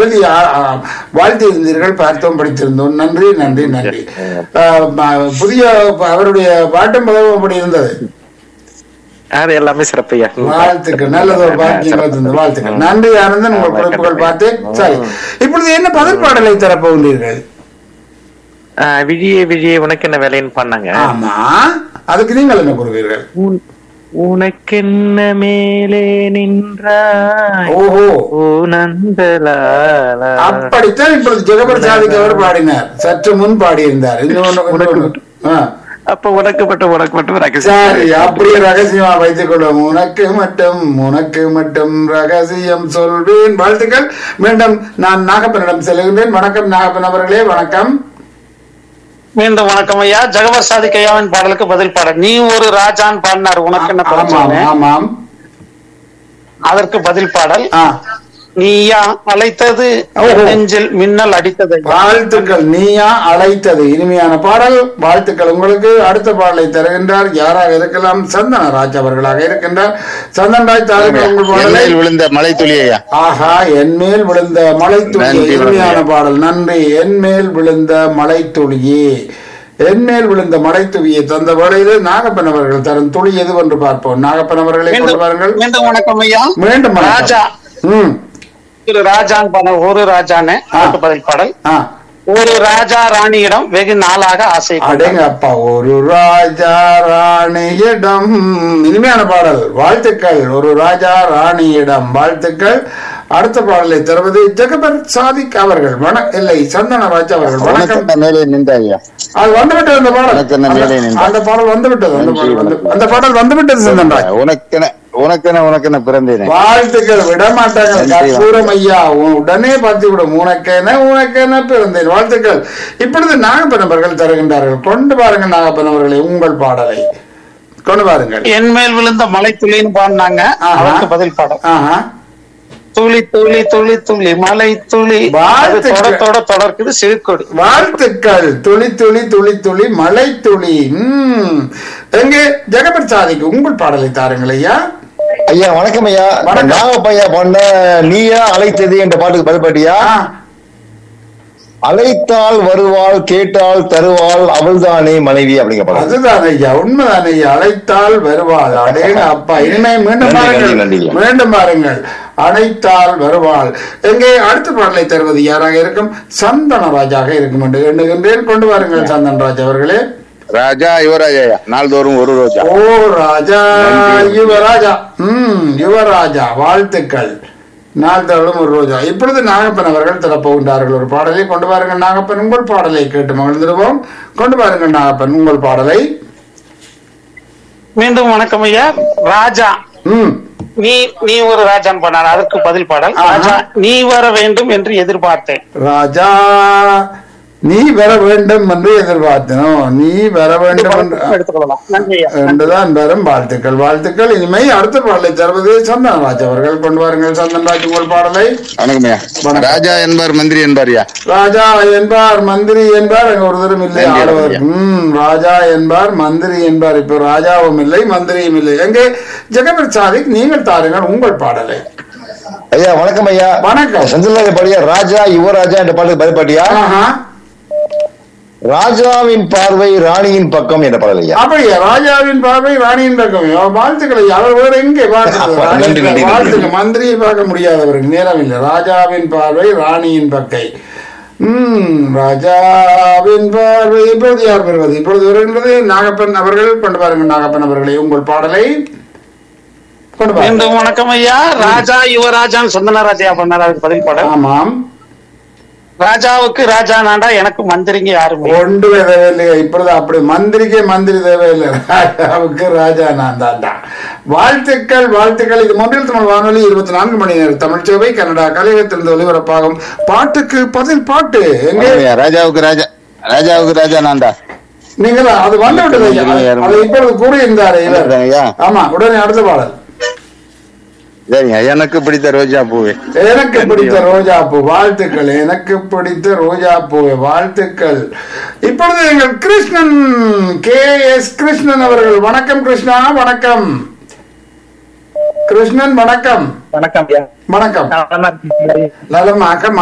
எழுதி ஆ- ஆ- வாழ்த்தி இருந்தீர்கள் பார்த்தோம் படித்திருந்தோம் நன்றி நன்றி நன்றி ஆஹ் ம- புதிய அவருடைய பாட்டும் பதவும் அப்படி இருந்தது அது எல்லாமே சிறப்பையா வாழ்த்துக்கள் நல்லது ஒரு பாக்கியம் இருந்தது வாழ்த்துக்கள் நன்றி ஆனந்தன் உங்கள் குறிப்புகள் பார்த்தேன் சரி இப்பொழுது என்ன பதில் பாடலை தரப்போகின்றீர்கள் ஆஹ் விழியே விழியே உனக்கு என்ன வேலைன்னு பண்ணாங்க ஆமா அதுக்கு நீங்கள் என்ன கூறுவீர்கள் உன்- உனக்கென்ன மேலே நின்றாய் ஓஹோ ஓ நந்தலாலா அப்படித்தான் இப்பொழுது ஜெகபர் சாதிக்கு அவர் பாடினார் சற்று முன் பாடியிருந்தார் இன்னொன்னு- இன்னொன்னு. ஆ. அப்ப உனக்கு மட்டும் உனக்கு மட்டும் ரகசியம் சரி அப்படியே ரகசியமா வைத்துக் கொள்வோம் உனக்கு மட்டும் உனக்கு மட்டும் ரகசியம் சொல்வேன் வாழ்த்துக்கள் மீண்டும் நான் நாகப்பனிடம் செல்கின்றேன் வணக்கம் நாகப்பன் அவர்களே வணக்கம் மீண்டும் வணக்கம் ஐயா ஜெகவர் சாதிக் ஐயாவின் பாடலுக்கு பதில் பாடல் நீ ஒரு ராஜான் பாடினார் உனக்கு என்ன ஆமாம் பிரச்சனை ஆமாம் அதற்கு பதில் பாடல் ஆ நீயா அழைத்தது ஓஹோ. நெஞ்சில் மின்னல் அடித்தது ஐயா. வாழ்த்துக்கள் நீயா அழைத்தது இனிமையான பாடல் வாழ்த்துக்கள் உங்களுக்கு அடுத்த பாடலை தருகின்றார் யாராக இருக்கலாம் சந்தனராஜ் அவர்களாக இருக்கின்றார் சந்தனராஜ் தாருங்கள் உங்கள் பாடலை எண்ணெயில் விழுந்த மலை துளியா ஆஹா என் மேல் விழுந்த மலை துளி நன்றி, இனிமையான வணக்கம். பாடல் நன்றி என் மேல் விழுந்த மலை துளியே என் மேல் விழுந்த மலை துளியை தந்த வேளையிலே நாகப்பன் அவர்கள் தரும் துளி எதுவென்று பார்ப்போம் நாகப்பன் அவர்களை கொண்டு மீண்டும் வாருங்கள் மீண்டும் வணக்கம் ஐயா மீண்டும் வணக்கம். ராஜா ம் ஒரு ராஜான் பாடல் ஒரு ராஜான்னு அதற்கு பதில் பாடல் ஆ ஒரு ராஜா ராணியிடம் வெகு நாளாக ஆசை கொண்டார். அடேங்க அப்பா ஒரு ராஜா ராணியிடம் இனிமையான பாடல் வாழ்த்துக்கள் ஒரு ராஜா ராணியிடம் வாழ்த்துக்கள் அடுத்த பாடலை தருவது ஜெகபர் சாதிக் அவர்கள் வண இல்லை சந்தனராஜ் அவர்கள் உனக்கு வணக்கம் என்ன மேலே நின்றாயா அது வந்துவிட்டது அந்த பாடல் உனக்கு என்ன மேலே அந்த- நின்றாய்? அந்த பாடல் வந்துவிட்டது அந்த நன்றி, பாடல் வந்து வணக்கம். அந்த பாடல் வந்துவிட்டது சந்தன்ராஜ் உனக்கென உனக்கென உனக்கென பிறந்தேனே வாழ்த்துக்கள் விட மாட்டாங்க நன்றி, கற்பூரம் ஐயா உன் உடனே பார்த்து விடும் உனக்கென உனக்கென பிறந்தேன் வாழ்த்துக்கள் இப்பொழுது நாகப்பன் அவர்கள் தருகின்றார்கள் கொண்டு பாருங்கள் நாகப்பன் அவர்களை உங்கள் பாடலை கொண்டு பாருங்கள் என் மேல் விழுந்த மலை துளின்னு பாடினாங்க ஆஹா. அதற்கு பதில் பாடல் ஆஹா துளி துளி துளி துளி மலை துளி அது வாழ்த்துக்கள். தொட தொட தொடர்க்குது சிறுகொடி வாழ்த்துக்கள் துளி துளி துளி துளி மலை துளி உம் எங்கே ஜெகபர் சாதிக்கு உங்கள் பாடலை தாருங்கள் ஐயா ஐயா வணக்கம் ஐயா வணக்கம். நாகப்பையா பண்ண நீயா அழைத்தது என்ற பாட்டுக்கு பதில் பாட்டியா ஆ, அழைத்தால் வருவாள் கேட்டால் தருவாள் அவள்தானே மனைவி அப்படிங்கிற படம் அதுதான் ஐயா உண்மைதான் ஐயா அழைத்தால் வருவாள் அடேங்க அப்பா இனிமே மீண்டும் நன்றி, பாருங்கள் நன்றி, நன்றி. மீண்டும் பாருங்கள் அழைத்தால் வருவாள் எங்கே அடுத்த பாடலை தருவது யாராக இருக்கும் சந்தனராஜாக இருக்கும் என்று எண்ணுகின்றேன் கொண்டு வாருங்கள் சந்தனராஜ் அவர்களே ராஜா யுவராஜா நாள்தோறும் ஒரு ரோஜா ஓ ராஜா யுவராஜா ம் யுவராஜா வாழ்த்துக்கள் நாள் தவளும் ஒரு ரோஜா இப்பொழுது நாகப்பன் அவர்கள் தரப்போகின்றார்கள் ஒரு பாடலை கொண்டு வாருங்கள் நாகப்பன் உங்கள் பாடலை கேட்டு மகிழ்ந்திருவோம் கொண்டு வாருங்கள் நாகப்பன் உங்கள் பாடலை மீண்டும் வணக்கம் ஐயா ராஜா ம் நீ நீ ஒரு ராஜான் பண்ணார் அதற்கு பதில் பாடல் ஆஹா. ராஜா நீ வர வேண்டும் என்று எதிர்பார்த்தேன் ராஜா நீ வர வேண்டும் என்று எதிர்பார்த்தனோ நீ வர வேண்டும் என்று எடுத்துக்கொள்ளலாம் நன்றி ஐயா என்றுதான் வரும் வாழ்த்துக்கள் வாழ்த்துக்கள் இனிமை அடுத்த பாடலை தருவது சந்தனராஜ் அவர்கள் கொண்டு வாருங்கள் சந்தனராஜ் உங்கள் பாடலை வணக்கம் ஐயா வணக்கம். ராஜா என்பார் மந்திரி என்பார்யா ராஜா என்பார் மந்திரி என்பார் அங்க ஒரு தரம் இல்லை நன்றி, ஆடவர் நன்றி. ம் ராஜா என்பார் மந்திரி என்பார் இப்ப ராஜாவும் இல்லை மந்திரியும் இல்லை எங்கே ஜெகபர் சாதிக் நீங்கள் தாருங்கள் உங்கள் பாடலை ஐயா வணக்கம் ஐயா வணக்கம். செந்தில்ராஜ பாடியா ராஜா யுவராஜா என்ற பாட்டுக்கு பதில் பாட்டியா ஆஹா. ராஜாவின் பார்வை ராணியின் பக்கம் என்ற பாடல் ஐயா அப்படியா ராஜாவின் பார்வை ராணியின் பக்கம் ஓ, வாழ்த்துக்கள் ஐயா. அவர் வேற எங்கே வாழ்த்துக்கள் நன்றி, நன்றி, நன்றி. வாழ்த்துக்கள் மந்திரியை பார்க்க முடியாதவருக்கு நேரம் இல்லை ராஜாவின் பார்வை ராணியின் பக்கை உம் ராஜாவின் பார்வை இப்பொழுது யார் பெறுவது இப்பொழுது வருகின்றது நாகப்பன் அவர்கள் கொண்டு பாருங்கள் நாகப்பன் அவர்களை உங்கள் பாடலை கொண்டு பாருங்கள் மீண்டும் வணக்கம் ஐயா ராஜா யுவராஜான் சந்தனராஜா பண்ணார் அதுக்கு பதில் பாடல் ஆமாம் ராஜாவுக்கு ராஜா நாண்டா எனக்கு மந்திரிங்க யாருமே ஒன்று தேவையில்லை இப்பொழுது அப்படி மந்திரிக்கே மந்திரி தேவையில்லை ராஜாவுக்கு ராஜா நான் தாண்டா வாழ்த்துக்கள் வாழ்த்துக்கள் இது மொன்றில் தமிழ் வானொலி இருபத்தி நான்கு மணி நேரம் தமிழ் சேவை கனடா கலையகத்திலிருந்து ஒலிபரப்பாகும் பாட்டுக்கு பதில் பாட்டு எங்கே வணக்கம் ஐயா. ராஜாவுக்கு ராஜா ராஜாவுக்கு ராஜா நான்டா நீங்கள் அது வந்து விட்டது ஐயா. அது இப்பொழுது கூறியிருந்தாரு இவர் ஐயா ஆமா உடனே அடுத்த பாடல் சரிங்க எனக்கு பிடித்த ரோஜா பூவே எனக்கு பிடித்த ரோஜா பூ வாழ்த்துக்கள் எனக்கு பிடித்த ரோஜா பூ வாழ்த்துக்கள் இப்பொழுது எங்கள் கிருஷ்ணன் கே எஸ் கிருஷ்ணன் அவர்கள் வணக்கம் கிருஷ்ணா வணக்கம் கிருஷ்ணன் வணக்கம் வணக்கம் ஐயா வணக்கம் நான் நல்லா இருக்கேன். நலமாக